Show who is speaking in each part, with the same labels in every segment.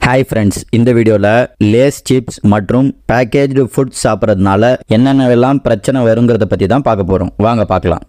Speaker 1: hi friends இந்த வீடியோவில் Lay's chips மற்றும் பேக்கேஜ்டு ஃபுட் சாப்பிட்றதுனால என்னென்னவெல்லாம் பிரச்சனை வருங்கிறத பற்றி தான் பார்க்க போகிறோம் வாங்க பார்க்கலாம்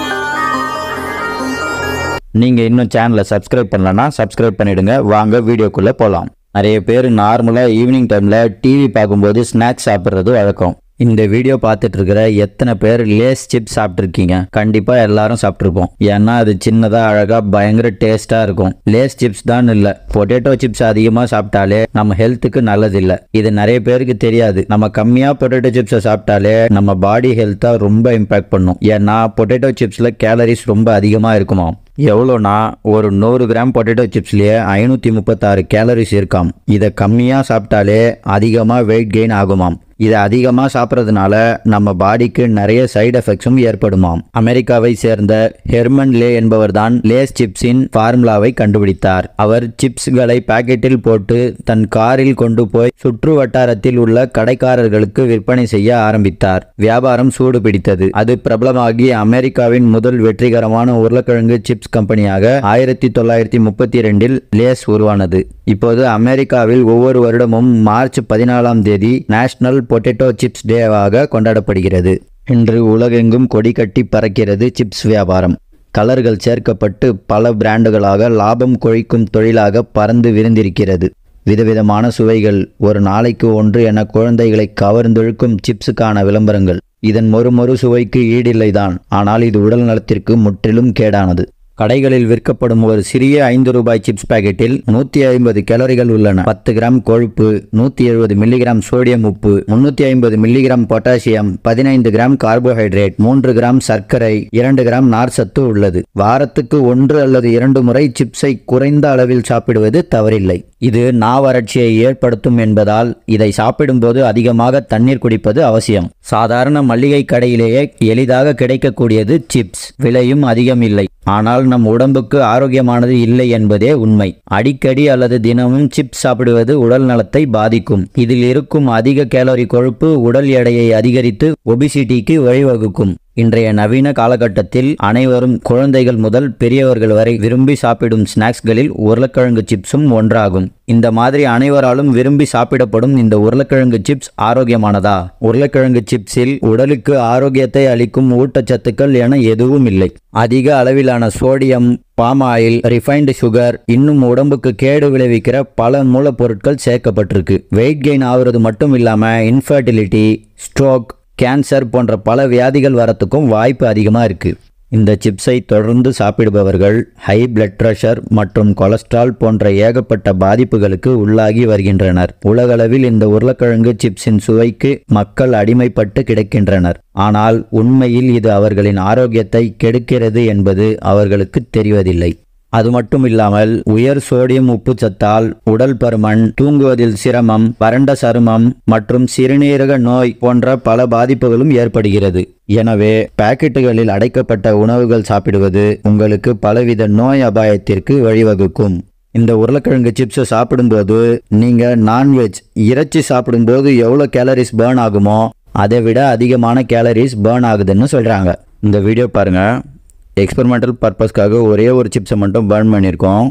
Speaker 1: நீங்கள் இன்னும் சேனலை சப்ஸ்கிரைப் பண்ணலன்னா சப்ஸ்கிரைப் பண்ணிடுங்க வாங்க வீடியோக்குள்ளே போகலாம் நிறைய பேர் நார்மலாக ஈவினிங் டைமில் டிவி பார்க்கும்போது ஸ்நாக்ஸ் சாப்பிட்றது வழக்கம் இந்த வீடியோ பார்த்துட்டு இருக்கிற எத்தனை பேர் லேஸ் சிப்ஸ் சாப்பிட்ருக்கீங்க கண்டிப்பாக எல்லாரும் சாப்பிட்ருப்போம் ஏன்னா அது சின்னதாக அழகாக பயங்கர டேஸ்ட்டாக இருக்கும் லேஸ் சிப்ஸ் தான் இல்லை பொட்டேட்டோ சிப்ஸ் அதிகமாக சாப்பிட்டாலே நம்ம ஹெல்த்துக்கு நல்லது இல்லை இது நிறைய பேருக்கு தெரியாது நம்ம கம்மியாக பொட்டேட்டோ சிப்ஸை சாப்பிட்டாலே நம்ம பாடி ஹெல்த்தை ரொம்ப இம்பாக்ட் பண்ணும் ஏன்னா பொட்டேட்டோ சிப்ஸில் கேலரிஸ் ரொம்ப அதிகமாக இருக்குமா எவ்வளோனா ஒரு நூறு கிராம் பொட்டேட்டோ சிப்ஸ்லேயே ஐநூற்றி முப்பத்தாறு கேலரிஸ் இருக்காம் இதை கம்மியாக சாப்பிட்டாலே அதிகமாக வெயிட் கெயின் ஆகுமாம் இதை அதிகமாக சாப்பிட்றதுனால நம்ம பாடிக்கு நிறைய சைடு எஃபெக்ட்ஸும் ஏற்படுமாம் அமெரிக்காவை சேர்ந்த ஹெர்மன் லே என்பவர் தான் லேஸ் சிப்ஸின் ஃபார்முலாவை கண்டுபிடித்தார் அவர் சிப்ஸ்களை பாக்கெட்டில் போட்டு தன் காரில் கொண்டு போய் சுற்று வட்டாரத்தில் உள்ள கடைக்காரர்களுக்கு விற்பனை செய்ய ஆரம்பித்தார் வியாபாரம் சூடு பிடித்தது அது பிரபலமாகி அமெரிக்காவின் முதல் வெற்றிகரமான உருளைக்கிழங்கு சிப்ஸ் கம்பெனியாக ஆயிரத்தி தொள்ளாயிரத்தி முப்பத்தி ரெண்டில் லேஸ் உருவானது இப்போது அமெரிக்காவில் ஒவ்வொரு வருடமும் மார்ச் பதினாலாம் தேதி நேஷனல் பொட்டேட்டோ சிப்ஸ் டேவாக கொண்டாடப்படுகிறது இன்று உலகெங்கும் கொடி கட்டி பறக்கிறது சிப்ஸ் வியாபாரம் கலர்கள் சேர்க்கப்பட்டு பல பிராண்டுகளாக லாபம் கொழிக்கும் தொழிலாக பறந்து விரிந்திருக்கிறது விதவிதமான சுவைகள் ஒரு நாளைக்கு ஒன்று என குழந்தைகளை கவர்ந்தொழுக்கும் சிப்ஸுக்கான விளம்பரங்கள் இதன் மொறு மொறு சுவைக்கு ஈடில்லைதான் ஆனால் இது உடல் நலத்திற்கு முற்றிலும் கேடானது கடைகளில் விற்கப்படும் ஒரு சிறிய ஐந்து ரூபாய் சிப்ஸ் பாக்கெட்டில் நூத்தி ஐம்பது கேலரிகள் உள்ளன பத்து கிராம் கொழுப்பு நூத்தி எழுபது மில்லிகிராம் சோடியம் உப்பு முன்னூத்தி ஐம்பது மில்லிகிராம் பொட்டாசியம் பதினைந்து கிராம் கார்போஹைட்ரேட் மூன்று கிராம் சர்க்கரை இரண்டு கிராம் நார்சத்து உள்ளது வாரத்துக்கு ஒன்று அல்லது இரண்டு முறை சிப்ஸை குறைந்த அளவில் சாப்பிடுவது தவறில்லை இது நாவறட்சியை ஏற்படுத்தும் என்பதால் இதை சாப்பிடும்போது அதிகமாக தண்ணீர் குடிப்பது அவசியம் சாதாரண மளிகை கடையிலேயே எளிதாக கிடைக்கக்கூடியது சிப்ஸ் விலையும் அதிகம் இல்லை ஆனால் நம் உடம்புக்கு ஆரோக்கியமானது இல்லை என்பதே உண்மை அடிக்கடி அல்லது தினமும் சிப்ஸ் சாப்பிடுவது உடல் நலத்தை பாதிக்கும் இதில் இருக்கும் அதிக கேலரி கொழுப்பு உடல் எடையை அதிகரித்து ஒபிசிட்டிக்கு வழிவகுக்கும் இன்றைய நவீன காலகட்டத்தில் அனைவரும் குழந்தைகள் முதல் பெரியவர்கள் வரை விரும்பி சாப்பிடும் ஸ்நாக்ஸ்களில் உருளைக்கிழங்கு சிப்ஸும் ஒன்றாகும் இந்த மாதிரி அனைவராலும் விரும்பி சாப்பிடப்படும் இந்த உருளைக்கிழங்கு சிப்ஸ் ஆரோக்கியமானதா உருளைக்கிழங்கு சிப்ஸில் உடலுக்கு ஆரோக்கியத்தை அளிக்கும் ஊட்டச்சத்துக்கள் என எதுவும் இல்லை அதிக அளவிலான sodium palm oil refined sugar இன்னும் உடம்புக்கு கேடு விளைவிக்கிற பல மூலப்பொருட்கள் சேர்க்கப்பட்டிருக்கு வெயிட் கெயின் ஆகுறது மட்டும் இல்லாமல் இன்ஃபர்டிலிட்டி ஸ்ட்ரோக் கேன்சர் போன்ற பல வியாதிகள் வரத்துக்கும் வாய்ப்பு அதிகமாக இருக்குது இந்த சிப்ஸை தொடர்ந்து சாப்பிடுபவர்கள் ஹை பிளட் பிரஷர் மற்றும் கொலஸ்ட்ரால் போன்ற ஏகப்பட்ட பாதிப்புகளுக்கு உள்ளாகி வருகின்றனர் உலகளவில் இந்த உருளைக்கிழங்கு சிப்ஸின் சுவைக்கு மக்கள் அடிமைப்பட்டு கிடக்கின்றனர் ஆனால் உண்மையில் இது அவர்களின் ஆரோக்கியத்தை கெடுக்கிறது என்பது அவர்களுக்கு தெரிவதில்லை அது மட்டும் இல்லாமல் உயர் சோடியம் உப்பு சத்தால் உடல் பருமன் தூங்குவதில் சிரமம் வறண்ட சருமம் மற்றும் சிறுநீரக நோய் போன்ற பல பாதிப்புகளும் ஏற்படுகிறது எனவே பாக்கெட்டுகளில் அடைக்கப்பட்ட உணவுகள் சாப்பிடுவது உங்களுக்கு பலவித நோய் அபாயத்திற்கு வழிவகுக்கும் இந்த உருளைக்கிழங்கு சிப்ஸை சாப்பிடும்போது நீங்கள் நான்வெஜ் இறைச்சி சாப்பிடும்போது எவ்வளோ கேலரிஸ் பேர்ன் ஆகுமோ அதை விட அதிகமான கேலரிஸ் பேர்ன் ஆகுதுன்னு சொல்கிறாங்க இந்த வீடியோ பாருங்கள் எக்ஸ்பெரிமெண்டல் பர்பஸ்க்காக ஒரே ஒரு சிப்ஸை மட்டும் பர்ன் பண்ணியிருக்கோம்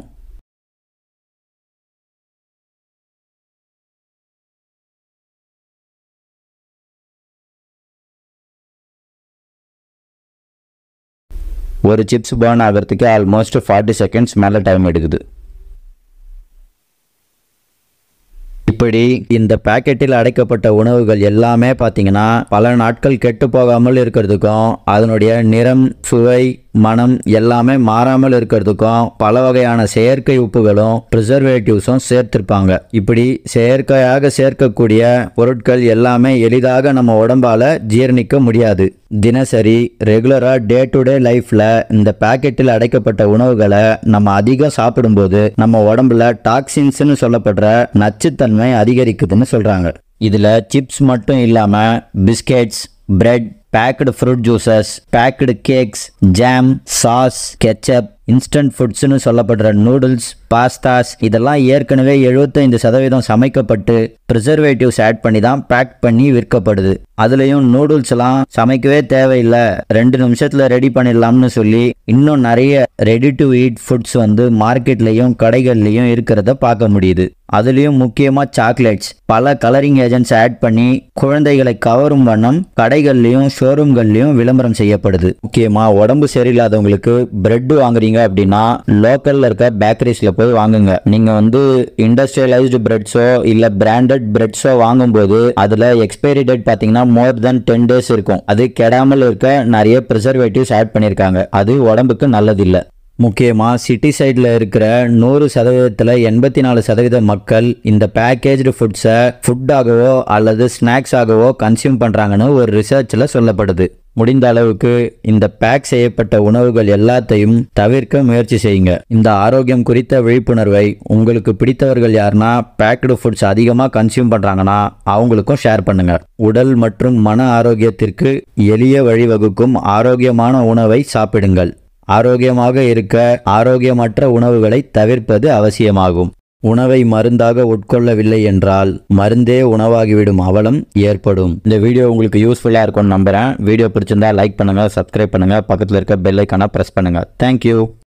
Speaker 1: ஒரு சிப்ஸ் பர்ன் ஆகிறதுக்கு ஆல்மோஸ்ட் ஃபார்ட்டி செகண்ட்ஸ் மேலே டைம் எடுக்குது இப்படி இந்த பாக்கெட்டில் அடைக்கப்பட்ட உணவுகள் எல்லாமே பார்த்தீங்கன்னா பல நாட்கள் கெட்டு போகாமல் இருக்கிறதுக்கும் அதனுடைய நிறம் சுவை மனம் எல்லாமே மாறாமல் இருக்கிறதுக்கும் பல வகையான செயற்கை உப்புகளும் ப்ரிசர்வேட்டிவ்ஸும் சேர்த்திருப்பாங்க இப்படி செயற்கையாக சேர்க்கக்கூடிய பொருட்கள் எல்லாமே எளிதாக நம்ம உடம்பால ஜீரணிக்க முடியாது தினசரி ரெகுலராக டே டு டே லைஃப்பில் இந்த பாக்கெட்டில் அடைக்கப்பட்ட உணவுகளை நம்ம அதிகம் சாப்பிடும்போது நம்ம உடம்புல டாக்ஸின்ஸ்னு சொல்லப்படுற நச்சுத்தன்மை அதிகரிக்குதுன்னு சொல்கிறாங்க இதில் சிப்ஸ் மட்டும் இல்லாமல் biscuits bread packed fruit juices packed cakes jam sauce ketchup instant ஃபுட்ஸ்னு சொல்லப்படுற நூடுல்ஸ் பாஸ்தாஸ் இதெல்லாம் ஏற்கனவே 75% சதவீதம் சமைக்கப்பட்டு ப்ரிசர்வேட்டிவ்ஸ் ஆட் பண்ணி தான் பேக் பண்ணி விற்கப்படுது அதுலேயும் நூடுல்ஸ் எல்லாம் சமைக்கவே தேவையில்லை ரெண்டு நிமிஷத்தில் ரெடி பண்ணிடலாம்னு சொல்லி இன்னும் நிறைய ரெடி டு ஈட் ஃபுட்ஸ் வந்து மார்க்கெட்லேயும் கடைகள்லையும் இருக்கிறத பார்க்க முடியுது அதுலேயும் முக்கியமாக சாக்லேட்ஸ் பல கலரிங் ஏஜென்ட்ஸ் ஆட் பண்ணி குழந்தைகளை கவரும் வண்ணம் கடைகள்லையும் ஷோரூம்கள்லையும் விளம்பரம் செய்யப்படுது முக்கியமாக உடம்பு சரியில்லாதவங்களுக்கு பிரெட் வாங்குறீங்க அப்படின்னா லோக்கலில் இருக்க பேக்கரிஸில் போய் வாங்குங்க நீங்கள் வந்து இண்டஸ்ட்ரியலைஸ்டு பிரெட்ஸோ இல்லை பிராண்டட் பிரெட்ஸோ வாங்கும்போது அதில் எக்ஸ்பைரி டேட் பார்த்தீங்கன்னா மோர் தென் டென் டேஸ் இருக்கும் அது கெடாமல் இருக்க நிறைய ப்ரிசர்வேட்டிவ்ஸ் ஆட் பண்ணியிருக்காங்க அது உடம்புக்கு நல்லதில்லை முக்கியமாக சிட்டி சைடில் இருக்கிற நூறு சதவீதத்தில் எண்பத்தி நாலு சதவீத மக்கள் இந்த பேக்கேஜ்டு ஃபுட்ஸை ஃபுட்டாகவோ அல்லது ஸ்நாக்ஸாகவோ கன்சியூம் பண்ணுறாங்கன்னு ஒரு ரிசர்ச்சில் சொல்லப்படுது முடிந்த அளவுக்கு இந்த பேக் செய்யப்பட்ட உணவுகள் எல்லாத்தையும் தவிர்க்க முயற்சி செய்யுங்க இந்த ஆரோக்கியம் குறித்த விழிப்புணர்வை உங்களுக்கு பிடித்தவர்கள் யாருன்னா பேக்டு ஃபுட்ஸ் அதிகமாக கன்சியூம் பண்ணுறாங்கன்னா அவங்களுக்கும் ஷேர் பண்ணுங்க உடல் மற்றும் மன ஆரோக்கியத்திற்கு எளிய வழிவகுக்கும் ஆரோக்கியமான உணவை சாப்பிடுங்கள் ஆரோக்கியமாக இருக்க ஆரோக்கியமற்ற உணவுகளை தவிர்ப்பது அவசியமாகும் உணவை மருந்தாக உட்கொள்ளவில்லை என்றால் மருந்தே உணவாகிவிடும் அவலம் ஏற்படும் இந்த வீடியோ உங்களுக்கு யூஸ்ஃபுல்லாக இருக்கும்னு நம்புகிறேன் வீடியோ பிடிச்சிருந்தா லைக் பண்ணுங்கள் சப்ஸ்கிரைப் பண்ணுங்கள் பக்கத்தில் இருக்க பெல் ஐக்கானை ப்ரெஸ் பண்ணுங்கள் தேங்க்யூ